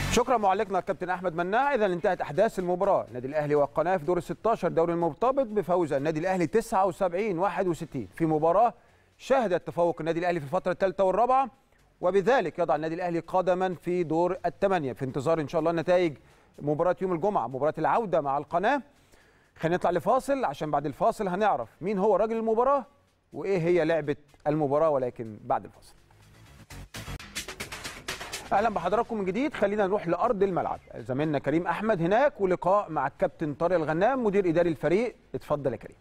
شكرا معلقنا الكابتن احمد مناع اذا انتهت احداث المباراه النادي الاهلي والقناه في دور ال 16 دوري المرتبط بفوز النادي الاهلي 79 61 في مباراه شهدت تفوق النادي الاهلي في الفتره الثالثه والرابعه وبذلك يضع النادي الاهلي قدما في دور الثمانيه في انتظار ان شاء الله نتائج مباراه يوم الجمعه مباراه العوده مع القناه خلينا نطلع لفاصل عشان بعد الفاصل هنعرف مين هو راجل المباراه وايه هي لعبه المباراه ولكن بعد الفاصل اهلا بحضراتكم من جديد خلينا نروح لارض الملعب زميلنا كريم احمد هناك ولقاء مع الكابتن طارق الغنام مدير اداري الفريق اتفضل يا كريم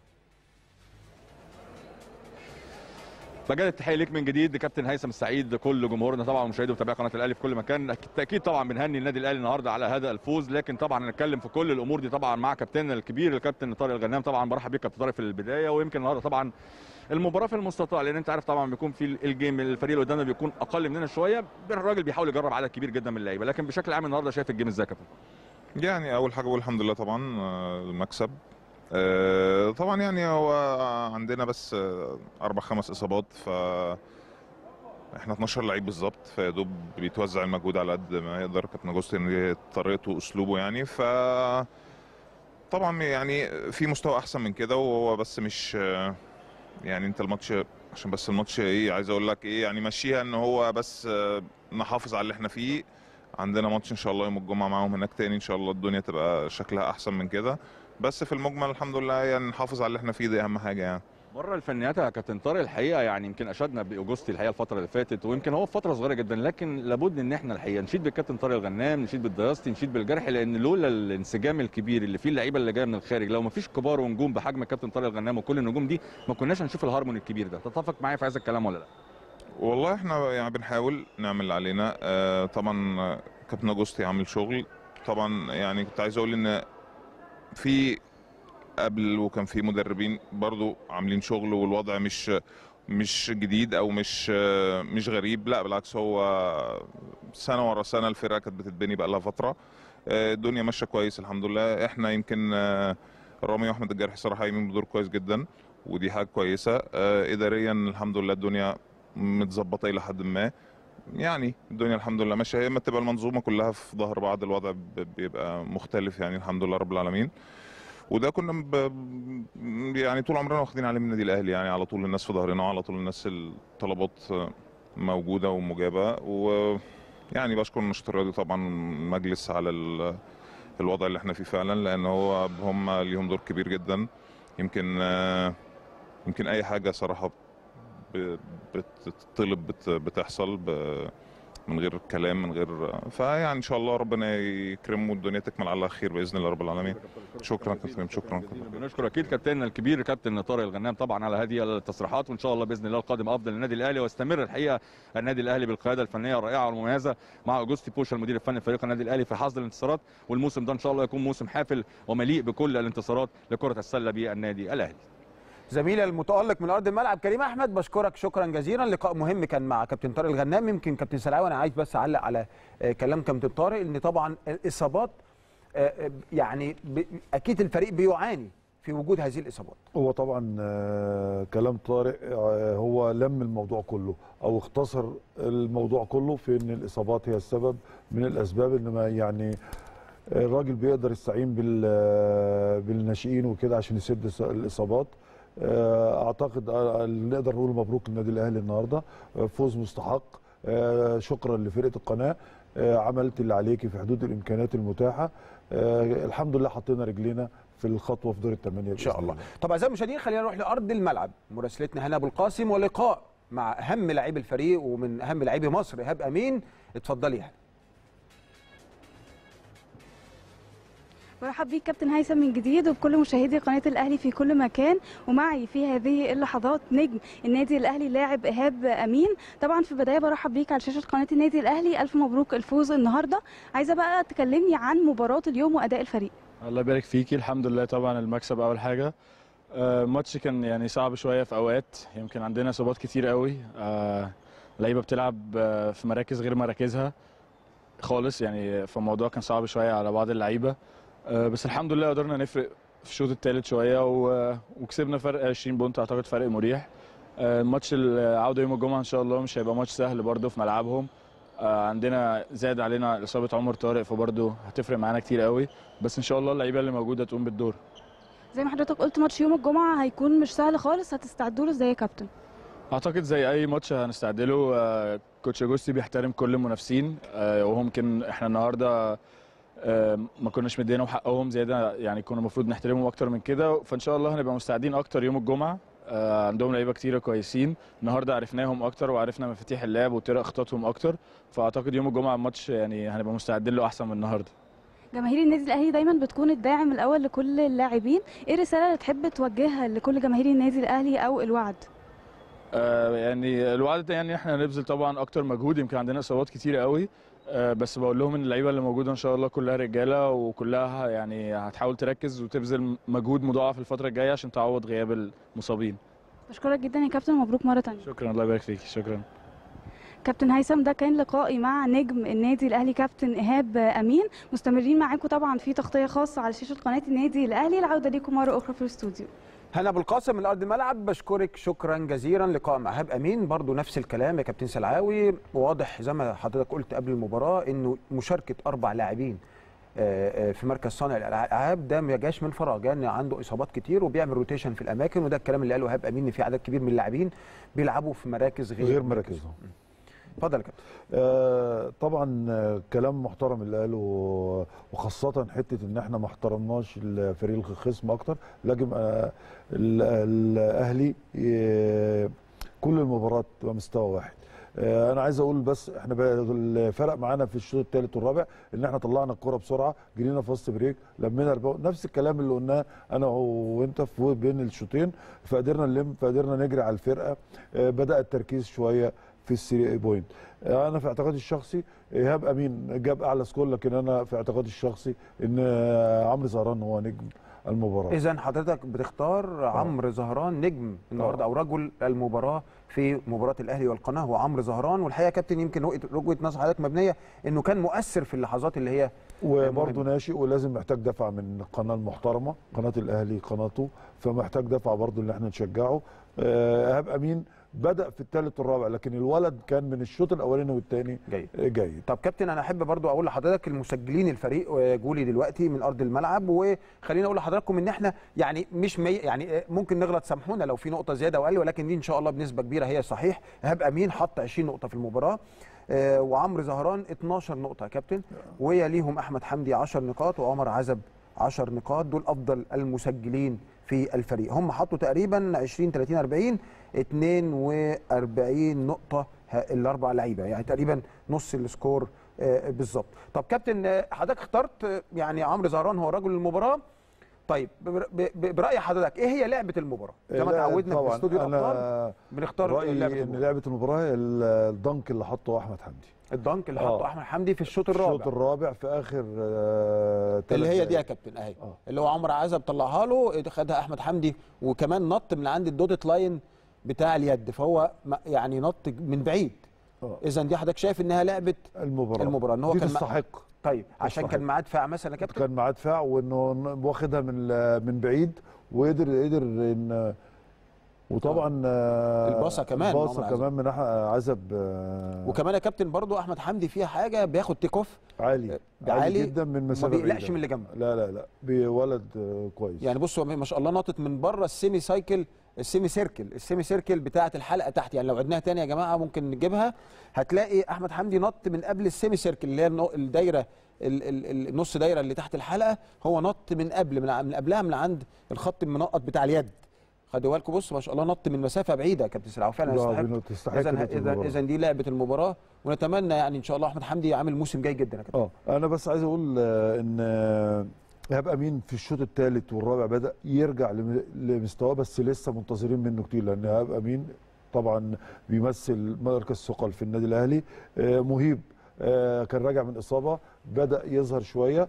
مجال التحيه ليك من جديد كابتن هيثم السعيد كل جمهورنا طبعا ومشاهدي ومتابعي قناه الاهلي في كل مكان بالتاكيد طبعا بنهني النادي الاهلي النهارده على هذا الفوز لكن طبعا هنتكلم في كل الامور دي طبعا مع كابتننا الكبير الكابتن طارق الغنام طبعا برحب بيك كابتن طارق في البدايه ويمكن النهارده طبعا المباراه في المستطاع لان انت عارف طبعا بيكون في الجيم الفريق اللي قدامنا بيكون اقل مننا شويه الراجل بيحاول يجرب عدد كبير جدا من اللعيبه لكن بشكل عام النهارده شايف الجيم ازاي يا كابتن يعني اول حاجه بقول الحمد لله طبعا آه، المكسب آه، طبعا يعني هو عندنا بس آه، اربع خمس اصابات ف احنا 12 لعيب بالظبط فيا دوب بيتوزع المجهود على قد ما يقدر كابتن اجوستين دي طريقته واسلوبه يعني ف طبعا يعني في مستوى احسن من كده وهو بس مش آه، يعني انت الماتش عشان بس الماتش ايه عايز اقول لك ايه يعني مشيها ان هو بس آه، نحافظ على اللي احنا فيه عندنا ماتش ان شاء الله يوم الجمعه معاهم هناك تاني ان شاء الله الدنيا تبقى شكلها احسن من كده بس في المجمل الحمد لله يعني نحافظ على اللي احنا فيه دي اهم حاجه يعني بره الفنيات يا كابتن طارق الحقيقه يعني يمكن اشدنا باوجستي الحقيقه الفتره اللي فاتت ويمكن هو في فتره صغيره جدا لكن لابد ان احنا الحقيقه نشيد بالكابتن طارق الغنام نشيد بالدياستي نشيد بالجرح لان لولا الانسجام الكبير اللي فيه اللعيبه اللي جايه من الخارج لو ما فيش كبار ونجوم بحجم الكابتن طارق الغنام وكل النجوم دي ما كناش هنشوف الهارمون الكبير ده تتفق معايا في هذا الكلام ولا لا والله احنا يعني بنحاول نعمل اللي علينا آه طبعا آه، كابتن اجوستي عامل شغل طبعا يعني كنت عايز اقول ان في قبل وكان في مدربين برضو عاملين شغل والوضع مش مش جديد او مش آه، مش غريب لا بالعكس هو سنه ورا سنه الفرقه كانت بتتبني بقى لها فتره آه، الدنيا ماشيه كويس الحمد لله احنا يمكن آه، رامي واحمد الجرحي صراحه قايمين بدور كويس جدا ودي حاجه كويسه آه، اداريا الحمد لله الدنيا متظبطه الى حد ما يعني الدنيا الحمد لله ماشيه هي لما تبقى المنظومه كلها في ظهر بعض الوضع ب- بيبقى مختلف يعني الحمد لله رب العالمين وده كنا ب... يعني طول عمرنا واخدين عليه من النادي الاهلي يعني على طول الناس في ظهرنا وعلى طول الناس الطلبات موجوده ومجابه ويعني بشكر النشاط الرياضي طبعا المجلس على ال... الوضع اللي احنا فيه فعلا لان هو هم ليهم دور كبير جدا يمكن آه، يمكن اي حاجه صراحه ب- بتطلب بت- بتحصل ب- من غير كلام من غير فيعني ان شاء الله ربنا يكرمه والدنيا تكمل على خير باذن الله رب العالمين شكرا كابتن شكرا بنشكر اكيد كابتننا الكبير كابتن طارق الغنام طبعا على هذه التصريحات وان شاء الله باذن الله القادم افضل للنادي الاهلي ويستمر الحقيقه النادي الاهلي بالقياده الفنيه الرائعه والمميزه مع اوجوستي بوشا المدير الفني لفريق النادي الاهلي في حصد الانتصارات والموسم ده ان شاء الله يكون موسم حافل ومليء بكل الانتصارات لكره السله بالنادي الاهلي زميلي المتالق من ارض الملعب كريم احمد بشكرك شكرا جزيلا لقاء مهم كان مع كابتن طارق الغنام يمكن كابتن سلاوي انا عايز بس اعلق على آه، كلام كابتن طارق ان طبعا الاصابات آه، آه، يعني ب- اكيد الفريق بيعاني في وجود هذه الاصابات هو طبعا آه، كلام طارق آه، هو لم الموضوع كله او اختصر الموضوع كله في ان الاصابات هي السبب من الاسباب انما يعني الراجل بيقدر يستعين بال آه، بالناشئين وكده عشان يسد الس- الاصابات آه، اعتقد آه، نقدر نقول مبروك للنادي الاهلي النهارده آه، فوز مستحق آه، شكرا لفرقه القناه آه، عملت اللي عليكي في حدود الامكانيات المتاحه آه، الحمد لله حطينا رجلينا في الخطوه في دور الثمانيه ان شاء الله طب اعزائي المشاهدين خلينا نروح لارض الملعب مراسلتنا هنا ابو القاسم ولقاء مع اهم لاعبي الفريق ومن اهم لاعبي مصر ايهاب امين اتفضلي يا هنا مرحب بيك كابتن هيثم من جديد وبكل مشاهدي قناه الاهلي في كل مكان ومعي في هذه اللحظات نجم النادي الاهلي لاعب ايهاب امين طبعا في البدايه برحب بيك على شاشه قناه النادي الاهلي الف مبروك الفوز النهارده عايزه بقى تكلمني عن مباراه اليوم واداء الفريق الله يبارك فيكي الحمد لله طبعا المكسب اول حاجه آه، الماتش كان يعني صعب شويه في اوقات يمكن عندنا اصابات كتير قوي آه، لعيبه بتلعب آه، في مراكز غير مراكزها خالص يعني فالموضوع كان صعب شويه على بعض اللعيبه آه، بس الحمد لله قدرنا نفرق في الشوط الثالث شويه و- وكسبنا فرق 20 بونت اعتقد فرق مريح آه، الماتش العوده يوم الجمعه ان شاء الله مش هيبقى ماتش سهل برضه في ملعبهم آه، عندنا زاد علينا اصابه عمر طارق فبرضه هتفرق معانا كتير قوي بس ان شاء الله اللعيبه اللي موجوده تقوم بالدور زي ما حضرتك قلت ماتش يوم الجمعه هيكون مش سهل خالص هتستعدوا له ازاي يا كابتن اعتقد زي اي ماتش هنستعد له آه، كوتش اجوستي بيحترم كل المنافسين آه، وممكن احنا النهارده آه، ما كناش مدينهم حقهم زياده يعني كنا المفروض نحترمهم اكتر من كده فان شاء الله هنبقى مستعدين اكتر يوم الجمعه آه، عندهم لعيبه كتيره كويسين النهارده عرفناهم اكتر وعرفنا مفاتيح اللعب وطرق خططهم اكتر فاعتقد يوم الجمعه الماتش يعني هنبقى مستعدين له احسن من النهارده جماهير النادي الاهلي دايما بتكون الداعم الاول لكل اللاعبين ايه الرساله اللي تحب توجهها لكل جماهير النادي الاهلي او الوعد آه، يعني الوعد ده يعني احنا هنبذل طبعا اكتر مجهود يمكن عندنا اصابات كتيره قوي آه، بس بقول لهم ان اللعيبه اللي موجوده ان شاء الله كلها رجاله وكلها يعني هتحاول تركز وتبذل مجهود مضاعف الفتره الجايه عشان تعوض غياب المصابين بشكرك جدا يا كابتن مبروك مره تانية شكرا الله يبارك فيك شكرا كابتن هيثم ده كان لقائي مع نجم النادي الاهلي كابتن ايهاب امين مستمرين معاكم طبعا في تغطيه خاصه على شاشه قناه النادي الاهلي العوده ليكم مره اخرى في الاستوديو هنا ابو القاسم من ارض الملعب بشكرك شكرا جزيلا لقاء مع ايهاب امين برضو نفس الكلام يا كابتن سلعاوي واضح زي ما حضرتك قلت قبل المباراه انه مشاركه اربع لاعبين آه، آه، في مركز صانع الالعاب ده ما جاش من فراغ جاء إن عنده اصابات كتير وبيعمل روتيشن في الاماكن وده الكلام اللي قاله ايهاب امين ان في عدد كبير من اللاعبين بيلعبوا في مراكز غير, غير مراكزهم اتفضل يا كابتن آه، طبعا آه، كلام محترم اللي قاله وخاصة حتة ان احنا ما احترمناش الفريق الخصم اكتر لكن آه، ال- الاهلي آه، كل المباريات تبقى مستوى واحد آه، انا عايز اقول بس احنا بقى الفرق معانا في الشوط الثالث والرابع ان احنا طلعنا الكرة بسرعه جرينا في وسط بريك لمينا رباو نفس الكلام اللي قلناه انا وانت في بين الشوطين فقدرنا نلم فقدرنا نجري على الفرقه آه، بدا التركيز شويه في الثري بوينت آه، انا في اعتقادي الشخصي ايهاب امين جاب اعلى سكور لكن انا في اعتقادي الشخصي ان آه، عمرو زهران هو نجم المباراه اذا حضرتك بتختار عمرو زهران نجم النهارده آه. او رجل المباراه في مباراه الاهلي والقناه هو عمرو زهران والحقيقه يا كابتن يمكن رؤيه وجهه نظر حضرتك مبنيه انه كان مؤثر في اللحظات اللي هي وبرضه مهم. ناشئ ولازم محتاج دفعه من القناه المحترمه قناه الاهلي قناته فمحتاج دفعه برضه اللي احنا نشجعه آه، ايهاب امين بدا في الثالث والرابع لكن الولد كان من الشوط الاولاني والثاني جيد جيد طب كابتن انا احب برضو اقول لحضرتك المسجلين الفريق آه، جولي دلوقتي من ارض الملعب وخليني اقول لحضراتكم ان احنا يعني مش مي يعني آه، ممكن نغلط سامحونا لو في نقطه زياده او اقل ولكن دي ان شاء الله بنسبه كبيره هي صحيح ايهاب امين حط 20 نقطه في المباراه آه، وعمرو زهران 12 نقطه يا كابتن ويليهم احمد حمدي 10 نقاط وعمر عزب 10 نقاط دول افضل المسجلين في الفريق هم حطوا تقريبا 20 30 40 42 نقطه ه- الاربع لعيبه يعني تقريبا نص السكور آه، بالظبط طب كابتن آه، حضرتك اخترت آه، يعني عمرو زهران هو رجل المباراه طيب ب- ب- ب- براي حضرتك ايه هي لعبه المباراه زي ما لا، اتعودنا في طبعاً استوديو الابطال انا بنختار رايي لعبه ان المباراه لعبه المباراه ال- الدنك اللي حطه احمد حمدي الدنك اللي آه. حطه احمد حمدي في الشوط الشوط الرابع الرابع في اخر آه، تلات اللي هي دي يا دقايق. كابتن اهي آه. اللي هو عمرو عزب طلعها له خدها احمد حمدي وكمان نط من عند الدوتت لاين بتاع اليد فهو م- يعني نط من بعيد آه. اذا دي حضرتك شايف انها لعبه المباراه المباراه ان هو دي كان مع- تستحق طيب عشان تستحق. كان معاه دفاع مثلا يا كابتن كان معاه دفاع وانه ن- واخدها من ال- من بعيد وقدر قدر ان وطبعا آه، الباصة كمان، الباصه عمر عزب. كمان من أح- عزب آه، وكمان يا كابتن برضو احمد حمدي فيها حاجه بياخد تيك اوف عالي ده عالي عالي جدا من ما مسافه بيقلقش بعيدة. من اللي جنبه لا لا لا بولد آه، كويس يعني بصوا ما شاء الله نطت من بره السيمي سايكل السيمي سيركل السيمي سيركل بتاعه الحلقه تحت يعني لو عدناها تاني يا جماعه ممكن نجيبها هتلاقي احمد حمدي نط من قبل السيمي سيركل اللي هي النو- الدايره ال- ال- ال- النص دايره اللي تحت الحلقه هو نط من قبل من ع- من قبلها من عند الخط المنقط بتاع اليد خدوا بالكم بصوا ما شاء الله نط من مسافه بعيده يا كابتن سلعاو فعلا لا، يستحق بنو- تستحق اذا نقطة اذا المباراة. اذا دي لعبه المباراه ونتمنى يعني ان شاء الله احمد حمدي عامل موسم جيد جدا يا كابتن اه انا بس عايز اقول آه، ان آه، ايهاب امين في الشوط الثالث والرابع بدا يرجع لم- لمستواه بس لسه منتظرين منه كتير لان ايهاب امين طبعا بيمثل مركز ثقل في النادي الاهلي آه، مهيب آه، كان راجع من اصابه بدا يظهر شويه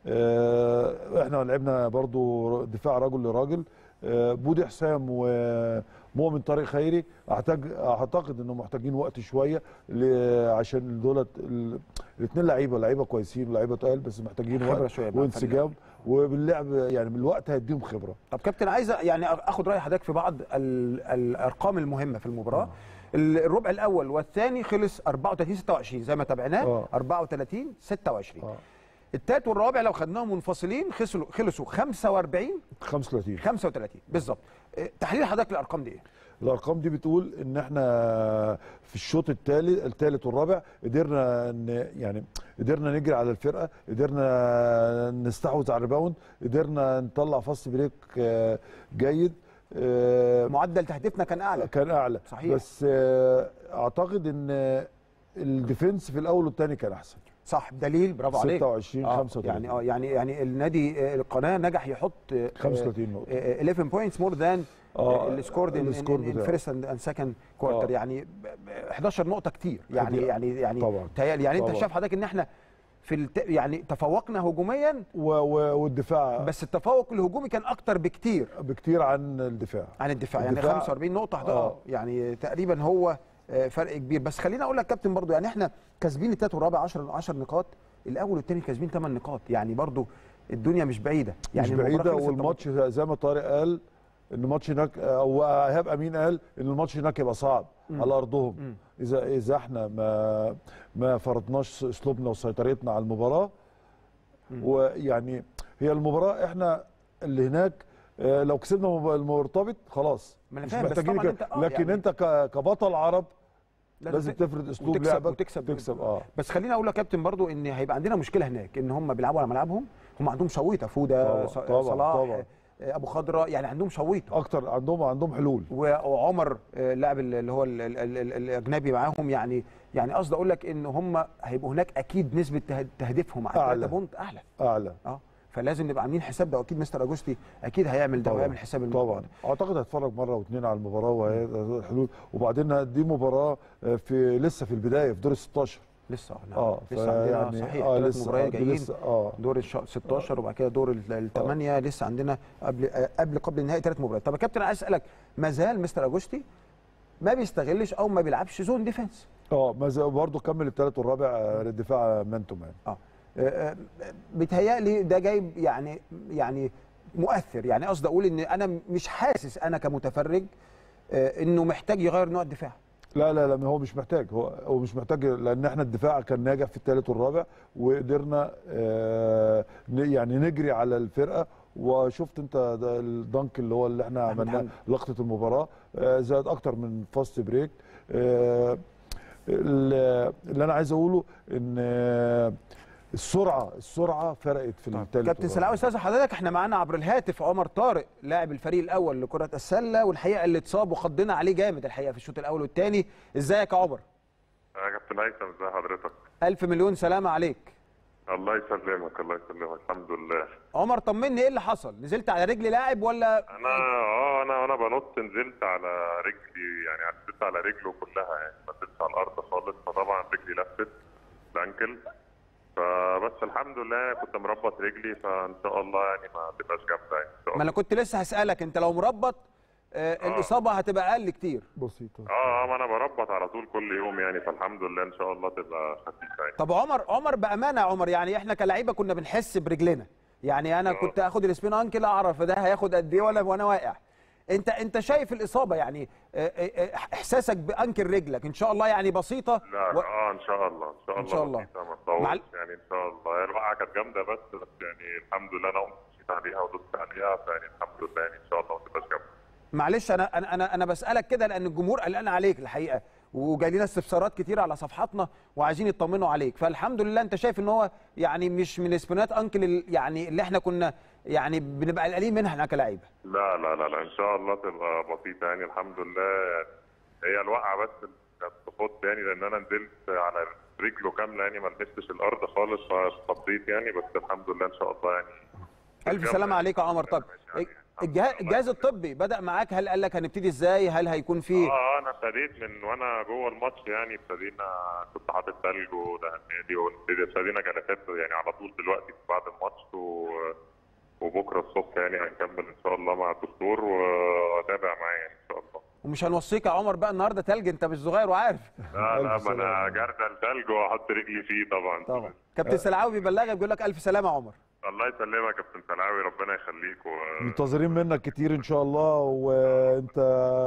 آه، احنا لعبنا برضو دفاع رجل لراجل آه، بودي حسام ومؤمن طارق خيري اعتقد اعتقد انهم محتاجين وقت شويه ل- عشان دولت الاثنين لعيبه لعيبه كويسين ولعيبه تقال بس محتاجين خبرة وقت شوية مع وانسجام وباللعب يعني من الوقت هيديهم خبره طب كابتن عايز يعني اخد راي حضرتك في بعض ال- الارقام المهمه في المباراه ال- الربع الاول والثاني خلص 34 26 زي ما تابعناه آه. 34 26 اه الثالث والرابع لو خدناهم منفصلين خسروا خلصوا 45 35 35 بالظبط آه، تحليل حضرتك للارقام دي ايه؟ الارقام دي بتقول ان احنا في الشوط الثالث الثالث والرابع قدرنا ن يعني قدرنا نجري على الفرقه قدرنا نستحوذ على الريباوند قدرنا نطلع فاست بريك آه، جيد آه، معدل تهديفنا كان اعلى كان اعلى صحيح. بس آه، اعتقد ان الديفنس في الاول والثاني كان احسن صح دليل برافو عليك 26 آه 35 يعني اه يعني يعني النادي آه، القناه نجح يحط آه، 35 نقطه آه، 11 بوينتس مور ذان اه السكورد السكور ان بتاعه. فيرست اند سكند كوارتر آه. يعني ب- ب- 11 نقطه كتير يعني كتير. يعني يعني طبعا. تهيألي يعني انت طبعا. شايف حضرتك ان احنا في الت... يعني تفوقنا هجوميا و- و- والدفاع بس التفوق الهجومي كان اكتر بكتير بكتير عن الدفاع عن الدفاع يعني الدفاع- 45 نقطه آه. اه يعني تقريبا هو آه، فرق كبير بس خليني اقول لك كابتن برضو يعني احنا كاسبين التالت والرابع 10 10 نقاط الاول والثاني كاسبين 8 نقاط يعني برضو الدنيا مش بعيده يعني مش المباراة بعيده خلصت والماتش زي ما طارق قال ان الماتش هناك او ايهاب امين قال ان الماتش هناك يبقى صعب مم. على ارضهم مم. اذا اذا احنا ما ما فرضناش اسلوبنا وسيطرتنا على المباراه مم. ويعني هي المباراه احنا اللي هناك آه، لو كسبنا مب- المرتبط خلاص ما أنا مش فاهم، بس محتاجين طبعاً كده. أنت- آه، لكن يعني- انت ك- كبطل عرب لازم ت- تفرض اسلوب وتكسب- لعبك وتكسب. تكسب اه بس خليني اقول لك يا كابتن برضو ان هيبقى عندنا مشكله هناك ان هم بيلعبوا على ملعبهم هم عندهم شويطه فوده طبعاً، ص- طبعاً، صلاح طبعاً. آه، ابو خضره يعني عندهم شويطه اكتر عندهم عندهم حلول و- وعمر آه، اللاعب ال- اللي هو ال- ال- ال- ال- الاجنبي معاهم يعني يعني قصدي اقول لك ان هم هيبقوا هناك اكيد نسبه ته- تهديفهم على أعلى. 3 بونت اعلى اعلى اه فلازم نبقى عاملين حساب ده واكيد مستر اجوستي اكيد هيعمل ده طبعاً، وهيعمل حساب الموضوع طبعا ده. اعتقد هتفرج مره واثنين على المباراه وهي الحلول وبعدين دي مباراه في لسه في البدايه في دور ال 16 لسه اه نعم. اه لسه عندنا فيعني- صحيح اه ثلاث لسه مباريات آه، دي جايين لسه اه دور الش- 16 وبعد كده دور الثمانيه لسه عندنا قبل آه، قبل قبل النهائي ثلاث مباريات طب يا كابتن عايز اسالك ما زال مستر اجوستي ما بيستغلش او ما بيلعبش زون ديفense اه ما زال برضه كمل الثالث والرابع آه، الدفاع مان تو مان اه آه، آه، بيتهيألي ده جايب يعني يعني مؤثر يعني قصدي اقول ان انا مش حاسس انا كمتفرج آه، انه محتاج يغير نوع الدفاع لا لا لا هو مش محتاج هو هو مش محتاج لان احنا الدفاع كان ناجح في الثالث والرابع وقدرنا آه ن- يعني نجري على الفرقه وشفت انت ده الدنك اللي هو اللي احنا أحمد عملناه حمدي. لقطه المباراه آه زائد اكتر من فاست بريك آه ال- اللي انا عايز اقوله ان آه السرعه السرعه فرقت في الثالث كابتن والرابع. سلاوي استاذ حضرتك احنا معانا عبر الهاتف عمر طارق لاعب الفريق الاول لكره السله والحقيقه اللي اتصاب وخضنا عليه جامد الحقيقه في الشوط الاول والثاني ازيك يا عمر يا كابتن هيثم ازي حضرتك؟ الف مليون سلامه عليك الله يسلمك الله يسلمك الحمد لله عمر طمني ايه اللي حصل نزلت على رجل لاعب ولا انا اه انا وانا بنط نزلت على رجلي يعني نزلت على رجله كلها يعني ما نزلتش على الارض خالص فطبعا رجلي لفت الانكل فبس الحمد لله كنت مربط رجلي فان شاء الله يعني ما تبقاش جامده يعني ان شاء ما الله انا كنت لسه هسالك انت لو مربط آه الاصابه هتبقى اقل كتير بسيطه اه اه ما انا بربط على طول كل يوم يعني فالحمد لله ان شاء الله تبقى خفيفه يعني طب عمر عمر بامانه يا عمر يعني احنا كلاعيبه كنا بنحس برجلنا يعني انا آه. كنت اخد السبين انكل اعرف ده هياخد قد ايه ولا وانا واقع انت انت شايف الاصابه يعني آه، آه، آه، احساسك بانكل رجلك ان شاء الله يعني بسيطه لا و- اه ان شاء الله ان شاء إن الله شاء الله. بسيطة، ما تطولش مع ال- يعني ان شاء الله هي الوقعه كانت جامده بس بس يعني الحمد لله انا قمت مشيت عليها ودوست عليها فيعني الحمد لله يعني ان شاء الله ما تبقاش جامده معلش انا انا انا, أنا بسالك كده لان الجمهور قلقان عليك الحقيقه وجاي لنا استفسارات كتير على صفحاتنا وعايزين يطمنوا عليك فالحمد لله انت شايف ان هو يعني مش من السبينات انكل ال- يعني اللي احنا كنا يعني بنبقى قلقانين منها احنا كلاعيبه لا لا لا لا ان شاء الله تبقى بسيطه يعني الحمد لله يعني هي الوقعه بس اللي كانت تخط يعني لان انا نزلت على رجله كامله يعني ما لمستش الارض خالص فاتخضيت يعني بس الحمد لله ان شاء الله يعني الف سلامه عليك يا عمر طب يعني الجهاز, الجهاز الطبي بدا معاك هل قال لك هنبتدي ازاي هل هيكون فيه اه انا ابتديت من وانا جوه الماتش يعني ابتدينا كنت حاطط ثلج ودهنادي وابتدينا جلسات يعني على طول دلوقتي بعد الماتش و... وبكره الصبح يعني هنكمل ان شاء الله مع الدكتور واتابع معاه يعني ان شاء الله ومش هنوصيك يا عمر بقى النهارده تلج انت مش صغير وعارف لا لا ألف ما انا سلامة. جردل ثلج واحط رجلي فيه طبعا طبعا كابتن سلعاوي بيبلغك بيقول لك الف سلامه يا عمر الله يسلمك يا كابتن سلاوي ربنا يخليك و... منتظرين منك كتير ان شاء الله وانت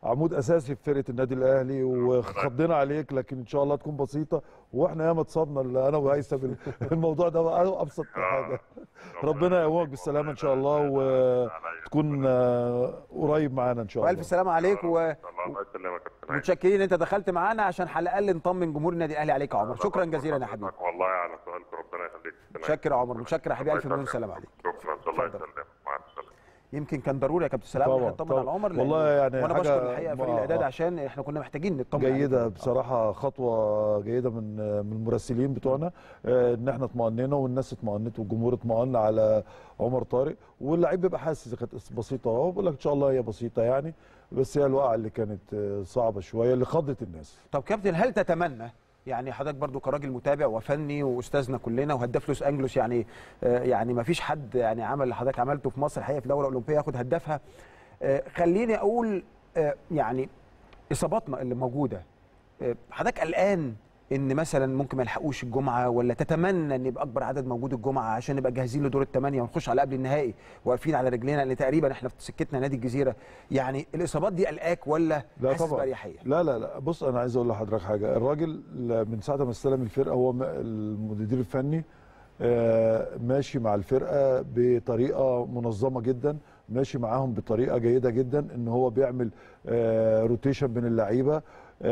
عمود اساسي في فرقه النادي الاهلي وخضينا عليك لكن ان شاء الله تكون بسيطه واحنا ياما اتصابنا اللي انا وهيثم الموضوع ده بقى ابسط حاجه ربنا يقومك بالسلامه ان شاء الله وتكون آه، قريب معانا ان شاء الله والف سلامه عليك الله الله يسلمك يا كابتن ومتشكرين ان انت دخلت معانا عشان على الاقل نطمن جمهور النادي الاهلي عليك يا عمر شكرا جزيلا يا حبيبي والله على سؤالك ربنا يخليك متشكر يا عمر متشكر يا حبيبي الف مليون سلام عليك شكرا الله اتفضل. يسلمك مع السلامه يمكن كان ضروري يا كابتن سلام طبعاً، إن إحنا نطمن طبعاً. على عمر لأن- والله يعني وانا حاجة- بشكر الحقيقه فريق آه، الاعداد آه. عشان احنا كنا محتاجين نطمن عليه. جيده بصراحه خطوه جيده من من المراسلين بتوعنا آه، ان احنا اطمئننا والناس اطمئنت والجمهور اطمئن على عمر طارق واللعيب بيبقى حاسس إذا كانت بسيطه اهو بقول لك ان شاء الله هي بسيطه يعني بس هي الوقعه اللي كانت آه، صعبه شويه اللي خضت الناس طب كابتن هل تتمنى يعني حضرتك برضو كراجل متابع وفني واستاذنا كلنا وهداف لوس انجلوس يعني آه، يعني ما فيش حد يعني عمل اللي حضرتك عملته في مصر الحقيقه في دوره اولمبيه ياخد هدافها آه، خليني اقول آه، يعني اصاباتنا اللي موجوده آه، حضرتك قلقان ان مثلا ممكن ما يلحقوش الجمعه ولا تتمنى ان يبقى اكبر عدد موجود الجمعه عشان نبقى جاهزين لدور الثمانيه ونخش على قبل النهائي واقفين على رجلينا لان تقريبا احنا في سكتنا نادي الجزيره يعني الاصابات دي قلقاك ولا لا حاسس طبعا باريحيه؟ لا لا لا بص انا عايز اقول لحضرتك حاجه الراجل من ساعه ما استلم الفرقه هو م- المدير الفني آه، ماشي مع الفرقه بطريقه منظمه جدا ماشي معاهم بطريقه جيده جدا ان هو بيعمل آه، روتيشن بين اللعيبه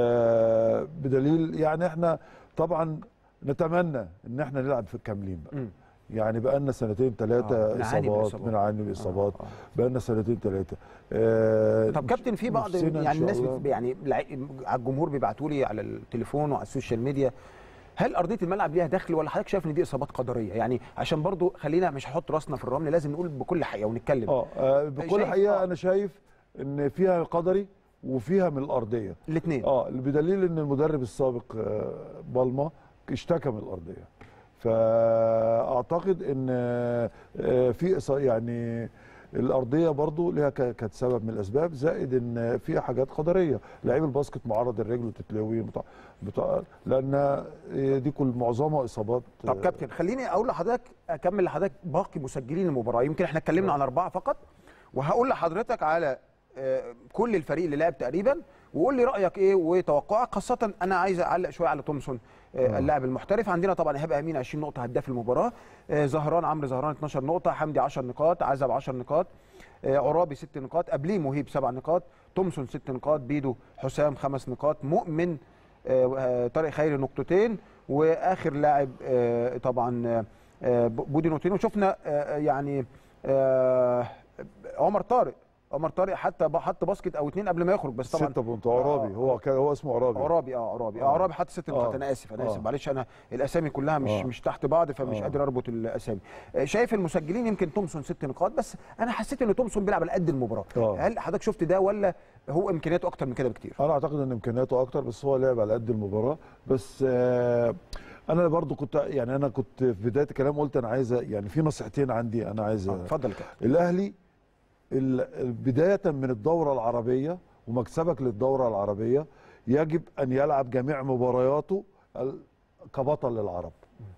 آه، بدليل يعني احنا طبعا نتمنى ان احنا نلعب في الكاملين بقى مم. يعني بقى لنا سنتين ثلاثه آه، بنعاني من اصابات الإصابات. بنعاني من اصابات آه، آه. بقى لنا سنتين ثلاثه آه، طب كابتن في بعض نفسنا إن يعني شاء الناس الله. بت- يعني لع- على الجمهور بيبعتوا لي على التليفون وعلى السوشيال ميديا هل ارضيه الملعب ليها دخل ولا حضرتك شايف ان دي اصابات قدريه يعني عشان برضو خلينا مش هحط راسنا في الرمل لازم نقول بكل حقيقه ونتكلم اه آه، بكل شايف- حقيقه آه. انا شايف ان فيها قدري وفيها من الارضيه الاثنين اه بدليل ان المدرب السابق آه، بالما اشتكى من الارضيه فاعتقد ان آه، آه، في إصا- يعني الارضيه برضو ليها ك- كانت سبب من الاسباب زائد ان فيها حاجات قدريه لعيب الباسكت معرض الرجل وتتلوي بتاع بتاع لان آه، دي كل معظمها اصابات طب آه، كابتن خليني اقول لحضرتك اكمل لحضرتك باقي مسجلين المباراه يمكن احنا اتكلمنا عن اربعه فقط وهقول لحضرتك على آه، كل الفريق اللي لعب تقريبا وقول لي رايك ايه وتوقعك خاصه انا عايز اعلق شويه على تومسون آه، اللاعب المحترف عندنا طبعا ايهاب امين 20 نقطه هداف المباراه آه، زهران عمرو زهران 12 نقطه حمدي 10 نقاط عزب 10 نقاط آه، عرابي 6 نقاط قبليه مهيب 7 نقاط تومسون 6 نقاط بيدو حسام 5 نقاط مؤمن آه، آه، طارق خيري نقطتين واخر لاعب آه، طبعا آه، آه، بودي نقطتين وشفنا آه، يعني آه، عمر طارق عمر طارق حتى ب- حط باسكت او اتنين قبل ما يخرج بس طبعا ستة بونت عرابي هو كان هو اسمه عرابي عرابي اه عرابي اه آه. عرابي حط ست نقاط آه. انا اسف انا اسف آه. معلش انا الاسامي كلها مش آه. مش تحت بعض فمش آه. قادر اربط الاسامي آه، شايف المسجلين يمكن تومسون ست نقاط بس انا حسيت ان تومسون بيلعب على قد المباراه آه. هل حضرتك شفت ده ولا هو امكانياته اكتر من كده بكتير انا اعتقد ان امكانياته اكتر بس هو لعب على قد المباراه بس آه انا برضو كنت يعني انا كنت في بدايه الكلام قلت انا عايز يعني في نصيحتين عندي انا عايز آه، اتفضل كده الاهلي ال- بدايه من الدوره العربيه ومكسبك للدوره العربيه يجب ان يلعب جميع مبارياته ال- كبطل للعرب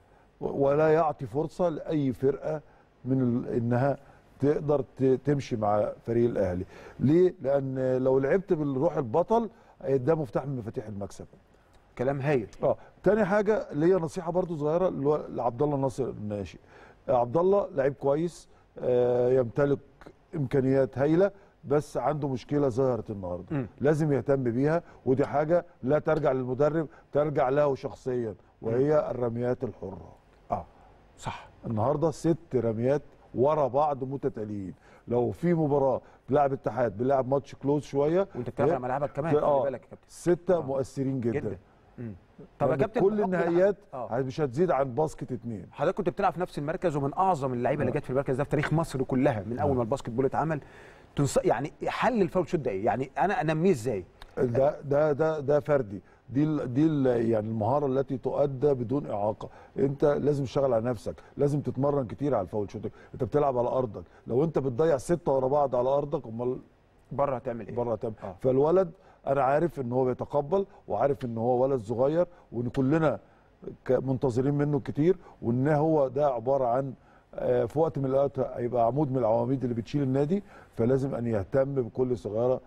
ولا يعطي فرصه لاي فرقه من ال- انها تقدر ت- تمشي مع فريق الاهلي ليه لان لو لعبت بالروح البطل ده مفتاح من مفاتيح المكسب كلام هايل اه تاني حاجه ليا نصيحه برضو صغيره اللي هو لعبد الله ناصر الناشئ آه، عبد الله لعيب كويس آه، يمتلك امكانيات هايله بس عنده مشكله ظهرت النهارده مم. لازم يهتم بيها ودي حاجه لا ترجع للمدرب ترجع له شخصيا وهي الرميات الحره اه صح النهارده ست رميات ورا بعض متتاليين لو في مباراه بيلعب اتحاد بيلعب ماتش كلوز شويه وانت بتلعب ت- على ملعبك كمان ت- خلي آه، بالك يا كابتن سته آه. مؤثرين جدا, جدا مم. طب يا يعني كابتن كل بحكم النهائيات آه. مش هتزيد عن باسكت اتنين حضرتك كنت بتلعب في نفس المركز ومن اعظم اللعيبه اللي جت في المركز ده في تاريخ مصر كلها من اول ما الباسكت بول اتعمل تنص... يعني حل الفاول شوت ده ايه؟ يعني انا انميه ازاي؟ ده ده ده ده فردي دي ال دي ال يعني المهاره التي تؤدى بدون اعاقه انت لازم تشتغل على نفسك لازم تتمرن كتير على الفاول شوتنج انت بتلعب على ارضك لو انت بتضيع سته ورا بعض على ارضك امال بره هتعمل ايه؟ بره تم آه. فالولد انا عارف ان هو بيتقبل وعارف ان هو ولد صغير وان كلنا ك- منتظرين منه كتير وان هو ده عباره عن آه، في وقت من الاوقات هيبقى عمود من العواميد اللي بتشيل النادي فلازم ان يهتم بكل صغيره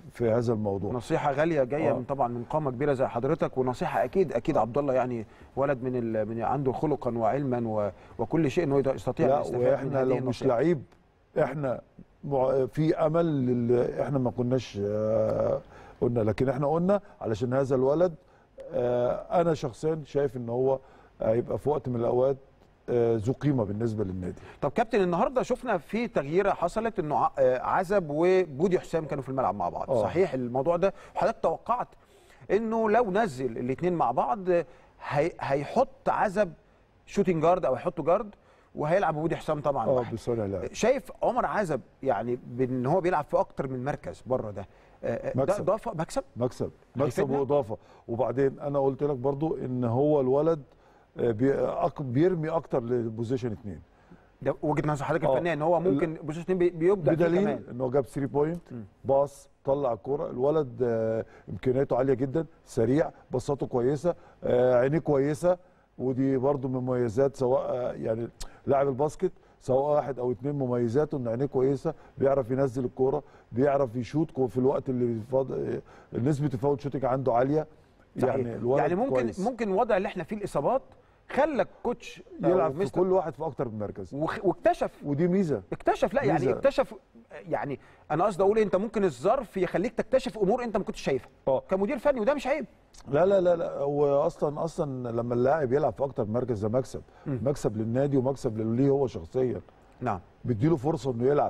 في هذا الموضوع نصيحة غالية جاية آه. من طبعا من قامة كبيرة زي حضرتك ونصيحة أكيد أكيد عبد الله يعني ولد من ال... من عنده خلقا وعلما و... وكل شيء إنه يستطيع أن لا يستفاد من واحنا هذه لو مش النصيحة. لعيب احنا مع- في امل لل- احنا ما كناش آه، قلنا لكن احنا قلنا علشان هذا الولد آه، انا شخصيا شايف ان هو هيبقى في وقت من الاوقات آه، ذو قيمه بالنسبه للنادي طب كابتن النهارده شفنا في تغييره حصلت انه ع- آه، عزب وبودي حسام كانوا في الملعب مع بعض آه. صحيح الموضوع ده وحضرتك توقعت انه لو نزل الاثنين مع بعض آه، هي هيحط عزب شوتنج جارد او هيحطه جارد وهيلعب بودي حسام طبعا اه واحد. بصانع لعب شايف عمر عزب يعني بان هو بيلعب في اكتر من مركز بره ده آه، آه، ده مكسب. اضافه مكسب مكسب مكسب هيفيدنا؟ واضافه وبعدين انا قلت لك برضو ان هو الولد آه، بي- أك- بيرمي اكتر للبوزيشن اثنين ده وجهه نظر حضرتك آه. الفنيه ان هو ممكن بوزيشن اتنين بي- بيبدع فيه بدليل كمان انه جاب 3 بوينت باص طلع الكوره الولد آه، امكانياته عاليه جدا سريع بساطه كويسه آه، عينيه كويسه ودي برضو من مميزات سواء آه، يعني لاعب الباسكت سواء واحد او اتنين مميزاته ان عينيه كويسه بيعرف ينزل الكوره بيعرف يشوط كو- في الوقت اللي فاض... آه، نسبه الفاول شوتنج عنده عاليه صحيح. يعني الولد يعني ممكن كويس. ممكن الوضع اللي احنا فيه الاصابات خلى الكوتش أو يلعب في مستر كل واحد في اكتر من مركز وخ- واكتشف ودي ميزه اكتشف لا يعني ميزة. اكتشف يعني انا قصدي اقول انت ممكن الظرف يخليك تكتشف امور انت ما كنتش شايفها اه كمدير فني وده مش عيب لا لا لا لا هو اصلا اصلا لما اللاعب يلعب في اكتر من مركز ده مكسب مم. مكسب للنادي ومكسب ليه هو شخصيا نعم بيديله فرصه انه يلعب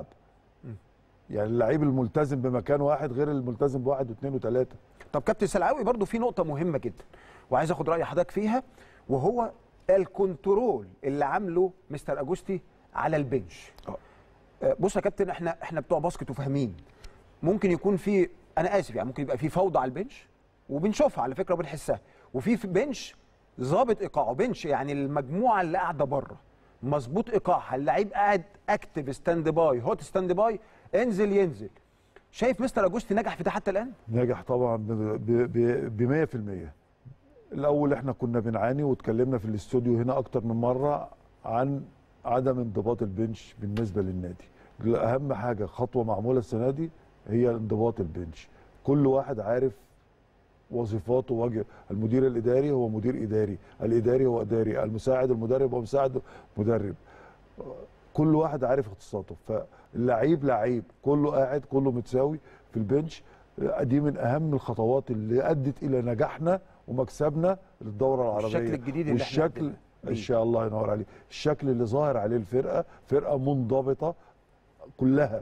يعني اللعيب الملتزم بمكان واحد غير الملتزم بواحد واثنين وثلاثه طب كابتن سلعاوي برضو في نقطه مهمه جدا وعايز اخد راي حضرتك فيها وهو الكنترول اللي عامله مستر اجوستي على البنش آه. آه، بص يا كابتن احنا احنا بتوع باسكت وفاهمين ممكن يكون في انا اسف يعني ممكن يبقى في فوضى على البنش وبنشوفها على فكره وبنحسها وفي في بنش ظابط ايقاعه بنش يعني المجموعه اللي قاعده بره مظبوط ايقاعها اللعيب قاعد اكتف ستاند باي هوت ستاند باي انزل ينزل شايف مستر اجوستي نجح في ده حتى الان نجح طبعا ب 100% الاول احنا كنا بنعاني واتكلمنا في الاستوديو هنا اكتر من مره عن عدم انضباط البنش بالنسبه للنادي اهم حاجه خطوه معموله السنه دي هي انضباط البنش كل واحد عارف وظيفاته وجه المدير الاداري هو مدير اداري الاداري هو اداري المساعد المدرب هو مساعد مدرب كل واحد عارف اختصاصاته فاللعيب لعيب كله قاعد كله متساوي في البنش دي من اهم الخطوات اللي ادت الى نجاحنا ومكسبنا للدوره العربيه والشكل الجديد اللي احنا والشكل عندنا. ان شاء الله ينور عليك الشكل اللي ظاهر عليه الفرقه فرقه منضبطه كلها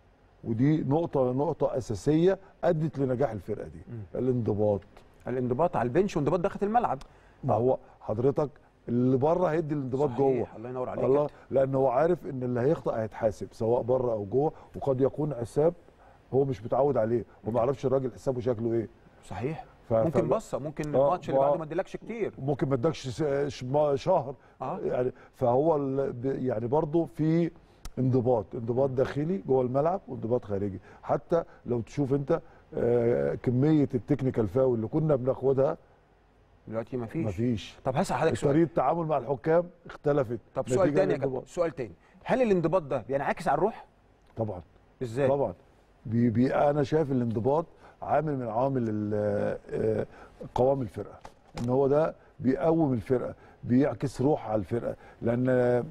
ودي نقطه نقطه اساسيه ادت لنجاح الفرقه دي الانضباط الانضباط على البنش وانضباط داخل الملعب ما هو حضرتك اللي بره هيدي الانضباط صحيح، جوه الله ينور عليك الله الله. لان هو عارف ان اللي هيخطئ هيتحاسب سواء بره او جوه وقد يكون حساب هو مش متعود عليه وما يعرفش الراجل حسابه شكله ايه صحيح ف- ممكن ف- بصه ممكن آه، الماتش اللي ما- بعده ما اديلكش كتير ممكن ما ادكش س- ش- ما- شهر آه. يعني فهو ال- ب- يعني برضه في انضباط انضباط داخلي جوه الملعب وانضباط خارجي حتى لو تشوف انت آه، كميه التكنيكال فاول اللي كنا بناخدها دلوقتي ما فيش مفيش طب هسأل حضرتك سؤال طريقه التعامل مع الحكام اختلفت طب سؤال نتيجة تاني يا للانضباط. كابتن سؤال تاني هل الانضباط ده بينعكس على الروح طبعا ازاي طبعا بي بي انا شايف الانضباط عامل من عوامل ال- آه، قوام الفرقه ان هو ده بيقوم الفرقه بيعكس روح على الفرقه لان آه،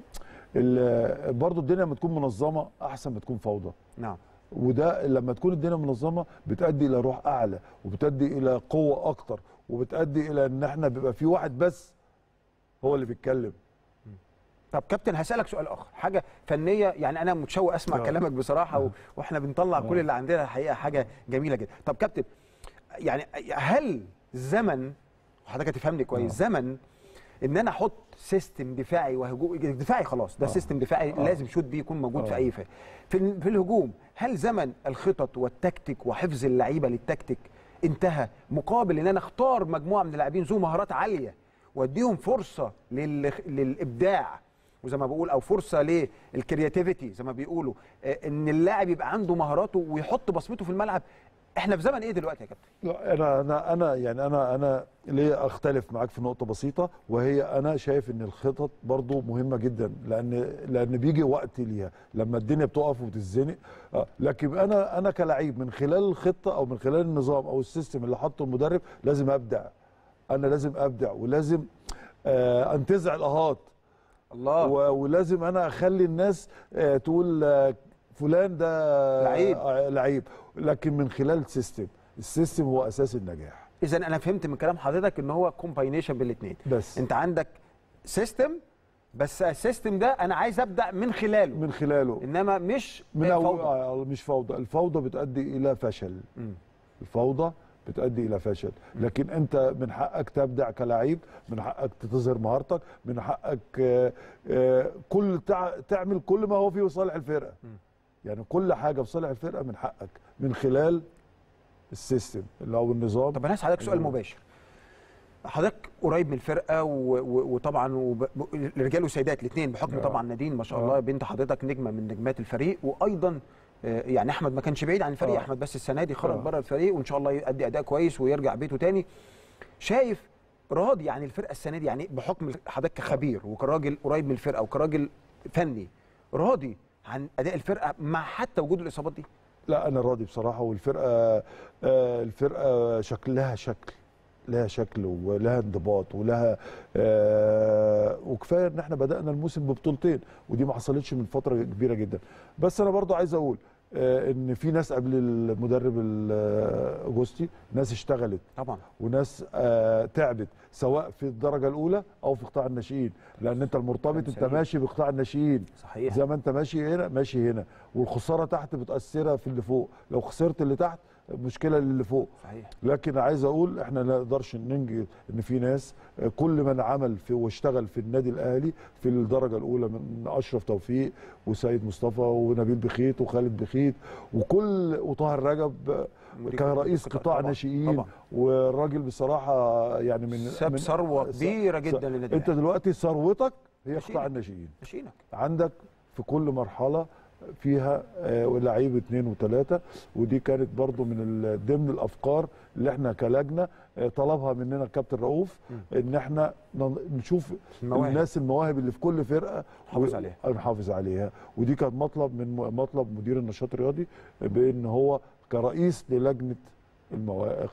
ال- برضو الدنيا لما تكون منظمه احسن ما تكون فوضى نعم وده لما تكون الدنيا منظمه بتؤدي الى روح اعلى وبتؤدي الى قوه اكتر وبتؤدي الى ان احنا بيبقى في واحد بس هو اللي بيتكلم طب كابتن هسألك سؤال آخر حاجة فنية يعني أنا متشوق أسمع آه. كلامك بصراحة و... وإحنا بنطلع كل آه. اللي عندنا الحقيقة حاجة جميلة جدا طب كابتن يعني هل زمن وحضرتك هتفهمني كويس زمن ان انا احط سيستم دفاعي وهجوم دفاعي خلاص ده آه. سيستم دفاعي آه. لازم شوت بيه يكون موجود في آه. اي فريق في, ال- في الهجوم هل زمن الخطط والتكتيك وحفظ اللعيبه للتكتيك انتهى مقابل ان انا اختار مجموعه من اللاعبين ذو مهارات عاليه واديهم فرصه لل... للابداع وزي ما بقول او فرصه للكرياتيفيتي زي ما بيقولوا آه، ان اللاعب يبقى عنده مهاراته ويحط بصمته في الملعب احنا في زمن ايه دلوقتي يا كابتن لا انا انا انا يعني انا انا ليه اختلف معاك في نقطه بسيطه وهي انا شايف ان الخطط برضو مهمه جدا لان لان بيجي وقت ليها لما الدنيا بتقف وتتزنق آه، لكن انا انا كلاعب من خلال الخطه او من خلال النظام او السيستم اللي حاطه المدرب لازم ابدع انا لازم ابدع ولازم آه انتزع الاهات الله و- ولازم انا اخلي الناس آه، تقول آه، فلان ده لعيب. آه، لعيب لكن من خلال السيستم السيستم هو اساس النجاح اذا انا فهمت من كلام حضرتك ان هو كومباينيشن بين الاثنين بس انت عندك سيستم بس السيستم ده انا عايز ابدا من خلاله من خلاله انما مش من آه، أول فوضى آه، مش فوضى الفوضى بتؤدي الى فشل مم. الفوضى بتؤدي الى فشل لكن انت من حقك تبدع كلاعب من حقك تظهر مهارتك من حقك آه، آه، كل تع- تعمل كل ما هو في صالح الفرقه يعني كل حاجه في صالح الفرقه من حقك من خلال السيستم اللي هو النظام طب انا هسأل حضرتك سؤال مباشر حضرتك قريب من الفرقه و... و... وطبعا وب... ب- الرجال والسيدات الاثنين بحكم آه. طبعا نادين ما شاء آه. الله بنت حضرتك نجمه من نجمات الفريق وايضا آه، يعني احمد ما كانش بعيد عن الفريق آه. احمد بس السنه دي خرج آه. بره الفريق وان شاء الله يؤدي اداء كويس ويرجع بيته تاني شايف راضي عن الفرقه السنه دي يعني بحكم حضرتك كخبير وكراجل قريب من الفرقه وكراجل فني راضي عن اداء الفرقه مع حتى وجود الاصابات دي لا انا راضي بصراحه والفرقه آه، الفرقه شكلها شكل لها شكل ولها انضباط ولها آه وكفايه ان احنا بدانا الموسم ببطولتين ودي ما حصلتش من فتره كبيره جدا بس انا برضو عايز اقول آه ان في ناس قبل المدرب ال- اجوستي ناس اشتغلت طبعا وناس آه تعبت سواء في الدرجه الاولى او في قطاع الناشئين لان انت المرتبط انت سليم. ماشي بقطاع الناشئين صحيح زي ما انت ماشي هنا ماشي هنا والخساره تحت بتاثرها في اللي فوق لو خسرت اللي تحت مشكله للي فوق صحيح لكن عايز اقول احنا لا نقدرش ننجي ان في ناس آه، كل من عمل في واشتغل في النادي الاهلي في الدرجه الاولى من اشرف توفيق وسيد مصطفى ونبيل بخيت وخالد بخيت وكل وطاهر رجب آه، مدير كرئيس قطاع- قطاع طبعاً، ناشئين طبعاً. والراجل بصراحه يعني من ساب من ثروه س- كبيره س- جدا للنادي انت الأهلي. دلوقتي ثروتك هي ناشئين. قطاع الناشئين ماشيينك عندك في كل مرحله فيها آه، لعيب اثنين وثلاثه ودي كانت برضو من ال- ضمن الافكار اللي احنا كلجنه آه، طلبها مننا الكابتن رؤوف ان احنا ن- نشوف المواهب. الناس المواهب اللي في كل فرقه نحافظ و- عليها. نحافظ عليها ودي كانت مطلب من م- مطلب مدير النشاط الرياضي بان هو كرئيس للجنه المواهب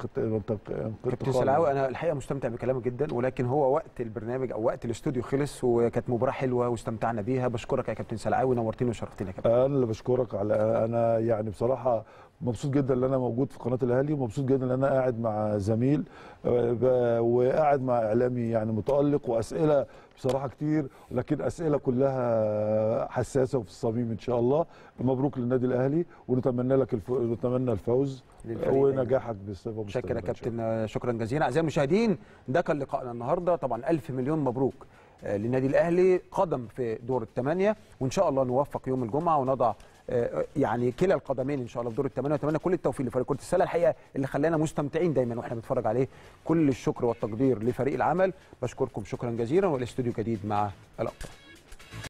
كابتن سلاوي انا الحقيقه مستمتع بكلامك جدا ولكن هو وقت البرنامج او وقت الاستوديو خلص وكانت مباراه حلوه واستمتعنا بيها بشكرك يا كابتن سلاوي نورتني وشرفتني يا كابتن انا اللي بشكرك على انا يعني بصراحه مبسوط جدا ان انا موجود في قناه الاهلي ومبسوط جدا ان انا قاعد مع زميل آه، ب- وقاعد مع اعلامي يعني متالق واسئله بصراحه كتير لكن اسئله كلها حساسه وفي الصميم ان شاء الله مبروك للنادي الاهلي ونتمنى لك الف... نتمنى الفوز للفريق ونجاحك بصفه شكرا يا مستمرة إن شاء الله. كابتن شكرا جزيلا اعزائي المشاهدين ده كان لقائنا النهارده طبعا الف مليون مبروك آه، للنادي الاهلي قدم في دور الثمانيه وان شاء الله نوفق يوم الجمعه ونضع آه، يعني كلا القدمين ان شاء الله في دور الثمانيه واتمنى كل التوفيق لفريق كره السله الحقيقه اللي خلانا مستمتعين دايما واحنا بنتفرج عليه كل الشكر والتقدير لفريق العمل بشكركم شكرا جزيلا والاستوديو جديد مع الابطال